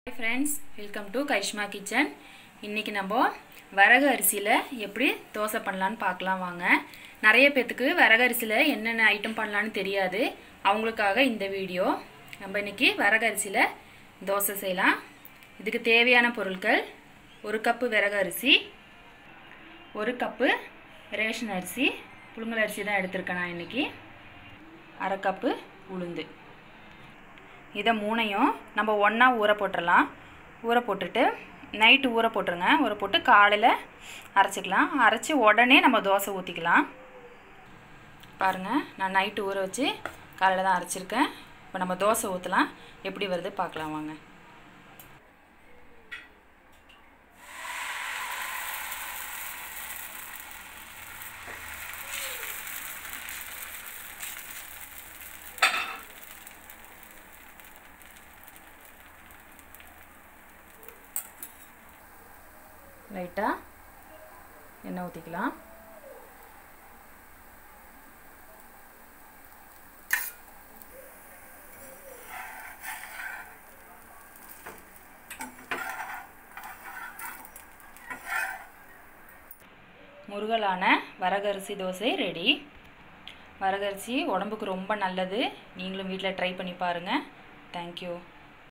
hi friends welcome to Karishma kitchen இன்றைக்கி நம்ம வரகு அரிசியில் எப்படி தோசை பண்ணலான்னு பார்க்கலாம் வாங்க நிறைய பேர்த்துக்கு வரகு அரிசியில் என்னென்ன ஐட்டம் பண்ணலான்னு தெரியாது அவங்களுக்காக இந்த வீடியோ நம்ம இன்றைக்கி வரகு அரிசியில் தோசை செய்யலாம் இதுக்கு தேவையான பொருட்கள் ஒரு கப்பு விறகு அரிசி ஒரு கப்பு ரேஷன் அரிசி புழுங்கல் அரிசி தான் எடுத்திருக்கேன் நான் இன்றைக்கி அரை கப்பு உளுந்து இதை மூணையும் நம்ம ஒன்றா ஊற போட்டுடலாம் ஊற போட்டுட்டு நைட்டு ஊற போட்டுருங்க ஊற போட்டு காலையில் அரைச்சிக்கலாம் அரைச்சி உடனே நம்ம தோசை ஊற்றிக்கலாம் பாருங்கள் நான் நைட்டு ஊற வச்சு காலையில் தான் அரைச்சிருக்கேன் இப்போ நம்ம தோசை ஊற்றலாம் எப்படி வருது பார்க்கலாம் வாங்க லைட்டாக எண்ணெய் ஊற்றிக்கலாம் முருகலான வரகரிசி தோசை ரெடி வரகரிசி உடம்புக்கு ரொம்ப நல்லது நீங்களும் வீட்டில் ட்ரை பண்ணி பாருங்கள் தேங்க்யூ